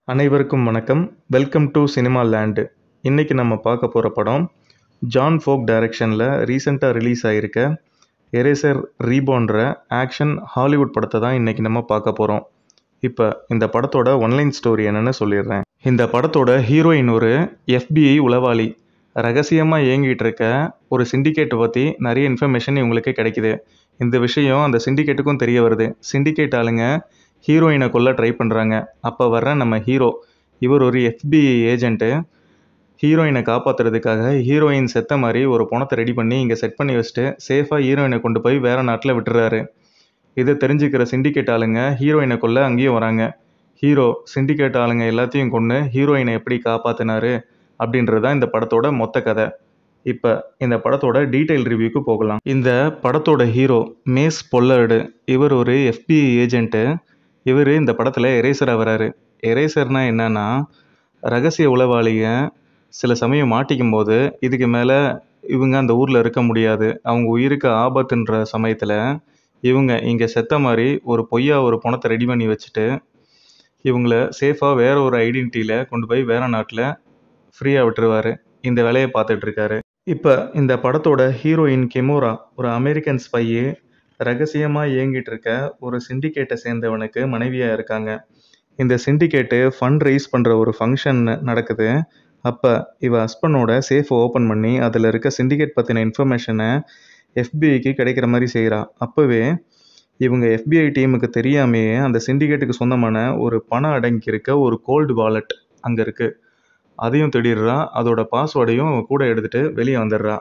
அனைவருக்கும் வணக்கம் welcome to cinema land இன்றைக்கி நம்ம பார்க்க போகிற படம் ஜான் ஃபோக் டைரக்ஷனில் ரீசெண்டாக ரிலீஸ் ஆகிருக்க எரேசர் ரீபோன்ற ஆக்ஷன் ஹாலிவுட் படத்தை தான் இன்றைக்கி நம்ம பார்க்க போகிறோம் இப்போ இந்த படத்தோட ஒன்லைன் ஸ்டோரி என்னென்னு சொல்லிடுறேன் இந்த படத்தோட ஹீரோயின் ஒரு எஃபிஐ உளவாளி ரகசியமாக இயங்கிட்டு இருக்க ஒரு சிண்டிகேட்டை பற்றி நிறைய இன்ஃபர்மேஷன் இவங்களுக்கு கிடைக்குது இந்த விஷயம் அந்த சிண்டிகேட்டுக்கும் தெரிய வருது சிண்டிகேட் ஆளுங்க ஹீரோயினை கொல்ல ட்ரை பண்ணுறாங்க அப்போ வர்ற நம்ம ஹீரோ இவர் ஒரு எஃபிஐ ஏஜென்ட்டு ஹீரோயினை காப்பாற்றுறதுக்காக ஹீரோயின் செத்த மாதிரி ஒரு பணத்தை ரெடி பண்ணி இங்கே செட் பண்ணி வச்சுட்டு சேஃபாக ஹீரோயினை கொண்டு போய் வேறு நாட்டில் விட்டுறாரு இதை தெரிஞ்சுக்கிற சிண்டிகேட் ஆளுங்க ஹீரோயினை கொல்ல அங்கேயும் வராங்க ஹீரோ சிண்டிகேட் ஆளுங்க எல்லாத்தையும் கொண்டு ஹீரோயினை எப்படி காப்பாற்றினாரு அப்படின்றது தான் இந்த படத்தோட மொத்த கதை இப்போ இந்த படத்தோட டீட்டெயில் ரிவ்யூக்கு போகலாம் இந்த படத்தோட ஹீரோ மேஸ் பொல்லர்டு இவர் ஒரு எஃபிஐ ஏஜென்ட்டு இவர் இந்த படத்தில் எரேசராக வராரு எரேசர்னா என்னன்னா ரகசிய உளவாளிக சில சமயம் மாட்டிக்கும் போது இதுக்கு மேலே இவங்க அந்த ஊரில் இருக்க முடியாது அவங்க உயிருக்கு ஆபத்துன்ற சமயத்தில் இவங்க இங்கே செத்த மாதிரி ஒரு பொய்யா ஒரு பணத்தை ரெடி பண்ணி வச்சுட்டு இவங்கள சேஃபாக வேற ஒரு ஐடென்டிட்டியில் கொண்டு போய் வேற நாட்டில் ஃப்ரீயாக விட்டுருவாரு இந்த வேலையை பார்த்துட்டு இருக்காரு இப்போ இந்த படத்தோட ஹீரோயின் கெமோரா ஒரு அமெரிக்கன் ஸ்பையு ரகசியமாக இயங்கிட்டு இருக்க ஒரு சிண்டிகேட்டை சேர்ந்தவனுக்கு மனைவியாக இருக்காங்க இந்த சிண்டிகேட்டு ஃபண்ட் ரைஸ் பண்ணுற ஒரு ஃபங்க்ஷன் நடக்குது அப்போ இவ ஹஸ்பண்டோட சேஃபை ஓப்பன் பண்ணி அதில் இருக்க சிண்டிகேட் பற்றின இன்ஃபர்மேஷனை எஃபிஐக்கு கிடைக்கிற மாதிரி செய்கிறா அப்போவே இவங்க எஃபிஐ டீமுக்கு தெரியாமையே அந்த சிண்டிகேட்டுக்கு சொந்தமான ஒரு பணம் அடங்கி இருக்க ஒரு கோல்டு வாலெட் அங்கே இருக்குது அதையும் திடீர்றா அதோட பாஸ்வேர்டையும் கூட எடுத்துகிட்டு வெளியே வந்துடுறா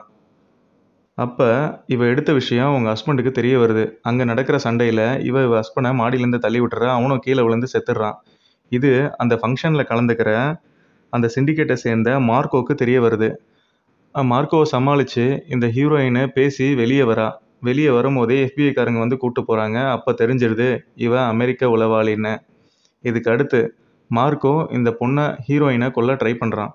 அப்போ இவ எடுத்த விஷயம் அவங்க ஹஸ்பண்டுக்கு தெரிய வருது அங்கே நடக்கிற சண்டையில் இவ இவ ஹஸ்பண்டை மாடியிலேருந்து தள்ளி விட்டுறா அவனும் கீழே விழுந்து செத்துடுறான் இது அந்த ஃபங்க்ஷனில் கலந்துக்கிற அந்த சிண்டிகேட்டை சேர்ந்த மார்க்கோவுக்கு தெரிய வருது மார்க்கோவை சமாளித்து இந்த ஹீரோயினை பேசி வெளியே வரா வெளியே வரும்போதே எஃபிஐக்காரங்க வந்து கூப்பிட்டு போகிறாங்க அப்போ தெரிஞ்சிடுது இவ அமெரிக்க உளவாளின்னு இதுக்கு அடுத்து மார்க்கோ இந்த பொண்ணை ஹீரோயினை கொல்ல ட்ரை பண்ணுறான்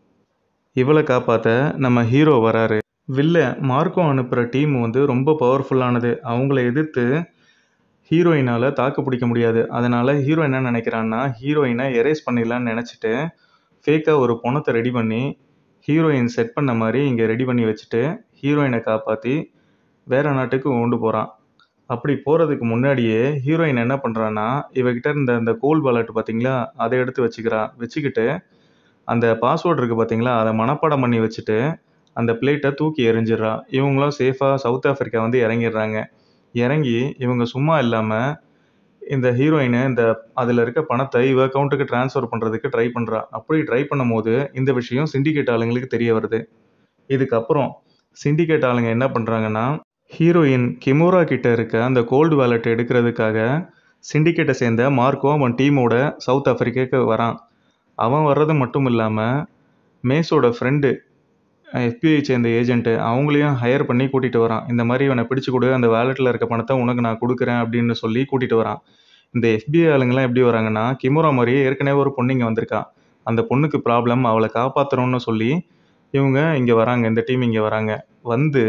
இவளை காப்பாற்ற நம்ம ஹீரோ வராரு வில்ல மார்க்கோ அனுப்புகிற டீம் வந்து ரொம்ப பவர்ஃபுல்லானது அவங்கள எதிர்த்து ஹீரோயினால் தாக்கு பிடிக்க முடியாது அதனால் ஹீரோ என்ன நினைக்கிறான்னா ஹீரோயினை எரேஸ் பண்ணிடலான்னு நினச்சிட்டு ஃபேக்காக ஒரு பணத்தை ரெடி பண்ணி ஹீரோயின் செட் பண்ண மாதிரி இங்கே ரெடி பண்ணி வச்சுட்டு ஹீரோயினை காப்பாற்றி வேறு நாட்டுக்கு கொண்டு போகிறான் அப்படி போகிறதுக்கு முன்னாடியே ஹீரோயின் என்ன பண்ணுறான்னா இவகிட்ட இருந்த அந்த கோல் வாலெட் பார்த்தீங்களா அதை எடுத்து வச்சுக்கிறா வச்சுக்கிட்டு அந்த பாஸ்வேர்டு இருக்குது பார்த்தீங்களா அதை மனப்பாடம் பண்ணி வச்சுட்டு அந்த பிளேட்டை தூக்கி எறிஞ்சிடுறா இவங்களும் சேஃபாக சவுத் ஆஃப்ரிக்கா வந்து இறங்கிடுறாங்க இறங்கி இவங்க சும்மா இல்லாமல் இந்த ஹீரோயின் இந்த அதில் இருக்க பணத்தை இவ அக்கௌண்ட்டுக்கு ட்ரான்ஸ்ஃபர் பண்ணுறதுக்கு ட்ரை பண்ணுறா அப்படி ட்ரை பண்ணும்போது இந்த விஷயம் சிண்டிகேட் ஆளுங்களுக்கு தெரிய வருது இதுக்கப்புறம் சிண்டிகேட் ஆளுங்க என்ன பண்ணுறாங்கன்னா ஹீரோயின் கிமோரா கிட்ட இருக்க அந்த கோல்டு வேலட் எடுக்கிறதுக்காக சிண்டிகேட்டை சேர்ந்த மார்க்கோ அவன் டீமோட சவுத் ஆஃப்ரிக்காவுக்கு வரான் அவன் வர்றது மட்டும் இல்லாமல் மேஸோட ஃப்ரெண்டு எஃபிஐ சேர்ந்த ஏஜென்ட்டு அவங்களையும் ஹையர் பண்ணி கூட்டிகிட்டு வரான் இந்த மாதிரி இவனை பிடிச்சி கொடு அந்த வேலெட்டில் இருக்க பணத்தை உனக்கு நான் கொடுக்குறேன் அப்படின்னு சொல்லி கூட்டிகிட்டு வரான் இந்த எஃபிஐ ஆளுங்கெல்லாம் எப்படி வராங்கன்னா கிமோரா மாதிரியே ஏற்கனவே ஒரு பொண்ணு இங்கே வந்திருக்கா அந்த பொண்ணுக்கு ப்ராப்ளம் அவளை காப்பாற்றணும்னு சொல்லி இவங்க இங்கே வராங்க இந்த டீம் இங்கே வராங்க வந்து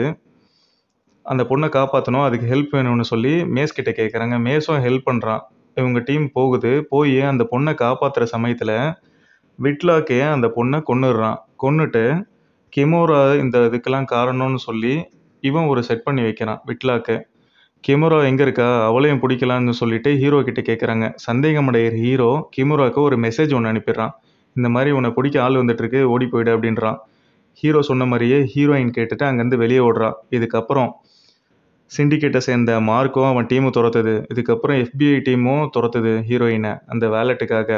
அந்த பொண்ணை காப்பாற்றணும் அதுக்கு ஹெல்ப் வேணும்னு சொல்லி மேஸ் கிட்ட கேட்குறாங்க மேஸும் ஹெல்ப் பண்ணுறான் இவங்க டீம் போகுது போய் அந்த பொண்ணை காப்பாற்றுற சமயத்தில் விட்லாக்கே அந்த பொண்ணை கொன்னுடுறான் கொன்னுட்டு கெமோரா இந்த இதுக்கெல்லாம் காரணம்னு சொல்லி இவன் ஒரு செட் பண்ணி வைக்கிறான் விட்லாக்கு கெமோரா எங்கே இருக்கா அவளையும் பிடிக்கலான்னு சொல்லிட்டு ஹீரோ கிட்ட கேட்குறாங்க சந்தேகமடைகிற ஹீரோ கிமோராவுக்கு ஒரு மெசேஜ் ஒன்று அனுப்பிடுறான் இந்த மாதிரி உன்னை பிடிக்க ஆள் வந்துட்டுருக்கு ஓடி போயிடு அப்படின்றான் ஹீரோ சொன்ன மாதிரியே ஹீரோயின் கேட்டுட்டு அங்கேருந்து வெளியே ஓடுறா இதுக்கப்புறம் சிண்டிகேட்டை சேர்ந்த மார்க்கும் அவன் டீமும் துரத்துது இதுக்கப்புறம் எஃபிஐ டீமும் துரத்துது ஹீரோயினை அந்த வேலெட்டுக்காக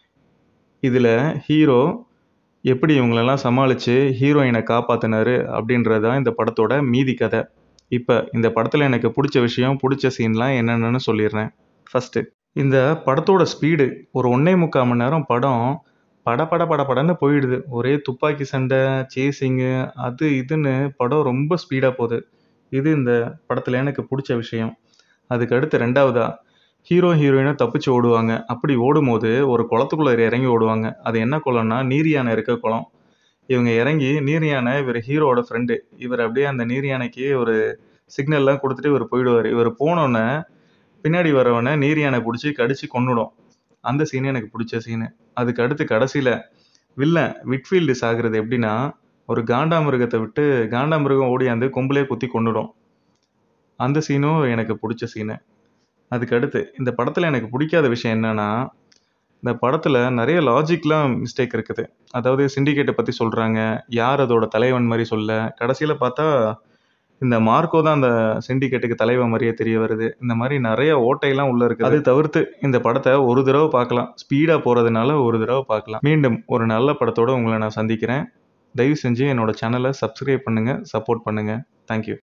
இதில் ஹீரோ எப்படி இவங்களெல்லாம் சமாளித்து ஹீரோயினை காப்பாற்றினாரு அப்படின்றது தான் இந்த படத்தோட மீதி கதை இப்போ இந்த படத்தில் எனக்கு பிடிச்ச விஷயம் பிடிச்ச சீன்லாம் என்னென்னு சொல்லிடுறேன் ஃபஸ்ட்டு இந்த படத்தோட ஸ்பீடு ஒரு ஒன்றே முக்கால் மணி நேரம் படம் பட பட பட படன்னு போயிடுது ஒரே துப்பாக்கி சண்டை சேசிங்கு அது இதுன்னு படம் ரொம்ப ஸ்பீடாக போகுது இது இந்த படத்தில் எனக்கு பிடிச்ச விஷயம் அதுக்கு அடுத்து ரெண்டாவதா ஹீரோ ஹீரோயினை தப்பிச்சு ஓடுவாங்க அப்படி ஓடும்போது ஒரு குளத்துக்குள்ளே இறங்கி ஓடுவாங்க அது என்ன குளம்னா நீர் யானை இருக்க குளம் இவங்க இறங்கி நீர் யானை இவர் ஹீரோவோட ஃப்ரெண்டு இவர் அப்படியே அந்த நீர் யானைக்கு ஒரு சிக்னல்லாம் கொடுத்துட்டு இவர் போயிடுவார் இவர் போனோன்னே பின்னாடி வரவனை நீர் யானை பிடிச்சி கடிச்சு கொன்னுடும் அந்த சீன் எனக்கு பிடிச்ச சீனு அதுக்கு அடுத்து கடைசியில் வில்லன் விட்ஃபீல்டு சாகிறது எப்படின்னா ஒரு காண்டாமிருகத்தை விட்டு காண்டாமிருகம் ஓடியாந்து கொம்புலே குத்தி கொண்டுடும் அந்த சீனும் எனக்கு பிடிச்ச சீனு அதுக்கு அடுத்து இந்த படத்தில் எனக்கு பிடிக்காத விஷயம் என்னன்னா இந்த படத்தில் நிறைய லாஜிக்லாம் மிஸ்டேக் இருக்குது அதாவது சிண்டிகேட்டை பற்றி சொல்கிறாங்க யார் அதோட தலைவன் மாதிரி சொல்ல கடைசியில் பார்த்தா இந்த மார்க்கோ தான் அந்த சிண்டிகேட்டுக்கு தலைவன் மாதிரியே தெரிய வருது இந்த மாதிரி நிறைய ஓட்டையெல்லாம் உள்ள இருக்குது அது தவிர்த்து இந்த படத்தை ஒரு தடவை பார்க்கலாம் ஸ்பீடாக போகிறதுனால ஒரு தடவை பார்க்கலாம் மீண்டும் ஒரு நல்ல படத்தோடு உங்களை நான் சந்திக்கிறேன் தயவு செஞ்சு என்னோட சேனலை சப்ஸ்கிரைப் பண்ணுங்கள் சப்போர்ட் பண்ணுங்கள் தேங்க்யூ